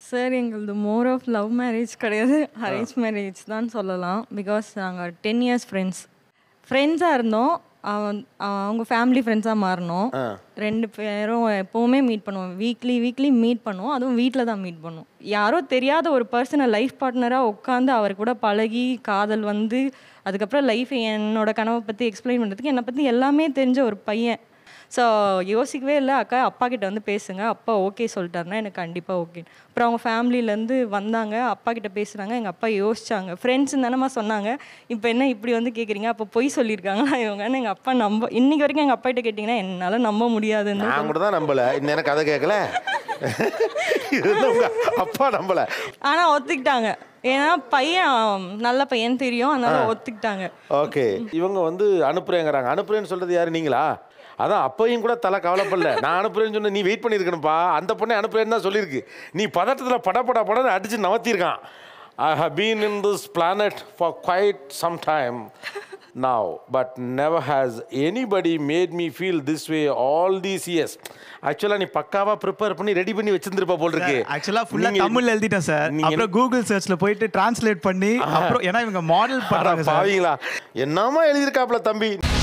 sir எங்களது more of love marriage கிடையாது arrange marriage தான் சொல்லலாம் பிகாஸ் நாங்கள் டென் இயர்ஸ் ஃப்ரெண்ட்ஸ் ஃப்ரெண்ட்ஸாக இருந்தோம் அவன் அவங்க ஃபேமிலி ஃப்ரெண்ட்ஸாக மாறினோம் ரெண்டு பேரும் எப்போவுமே மீட் பண்ணுவோம் வீக்லி வீக்லி மீட் பண்ணுவோம் அதுவும் வீட்டில் தான் மீட் பண்ணுவோம் யாரோ தெரியாத ஒரு பர்சனை லைஃப் பார்ட்னராக உட்காந்து அவர் கூட பழகி காதல் வந்து அதுக்கப்புறம் லைஃப் என்னோட கனவை பற்றி எக்ஸ்பிளைன் பண்ணுறதுக்கு என்னை பற்றி எல்லாமே தெரிஞ்ச ஒரு பையன் ஸோ யோசிக்கவே இல்லை அக்கா அப்பா கிட்ட வந்து பேசுங்க அப்பா ஓகே சொல்லிட்டாருன்னா எனக்கு கண்டிப்பாக ஓகே அப்புறம் அவங்க ஃபேமிலியிலேருந்து வந்தாங்க அப்பா கிட்ட பேசுகிறாங்க எங்கள் அப்பா யோசிச்சாங்க ஃப்ரெண்ட்ஸ் தானம்மா சொன்னாங்க இப்போ என்ன இப்படி வந்து கேட்குறீங்க அப்போ பொய் சொல்லியிருக்காங்களா இவங்கன்னு எங்கள் அப்பா நம்ப இன்னைக்கு வரைக்கும் எங்கள் அப்பா கிட்ட கேட்டிங்கன்னா என்னால் நம்ப முடியாதுன்னு நான் கூட தான் நம்பல இன்னும் எனக்கு கதை கேட்கல இது வந்து உங்க அப்பா நம்பல ஆனால் ஒத்துக்கிட்டாங்க ஏன்னா பையன் நல்ல பையன் தெரியும் அதனால ஒத்துக்கிட்டாங்க ஓகே இவங்க வந்து அனுப்புறேங்கிறாங்க அனுப்புறேன்னு சொல்றது யாரு நீங்களா அதான் அப்பையும் கூட தலை கவலைப்படல நான் அனுப்புறேன்னு சொன்ன நீ வெயிட் பண்ணியிருக்கணும்ப்பா அந்த பொண்ணை அனுப்புறேன்னு தான் சொல்லியிருக்கு நீ பதட்டத்தில் பட பட படன்னு அடிச்சு நவத்திருக்கான் I have been in this planet for quite some time now but never has anybody made me feel this way all these years ஆக்சுவலாக நீ பக்காவாக ப்ரிப்பேர் பண்ணி ரெடி பண்ணி வச்சிருந்துருப்பா போல் இருக்கு ஆக்சுவலா ஃபுல்லா நீங்க- தமிழ்ல எழுதிட்டேன் சார் நீங்க அப்புறம் கூகுள் சர்ச்ல போயிட்டு டிரான்ஸ்லேட் பண்ணி அப்புறம் ஏன்னா இவங்க மாடல் அட பண்றாங்க சார் பாவீங்களா என்னமா எழுதியிருக்காப்ல தம்பி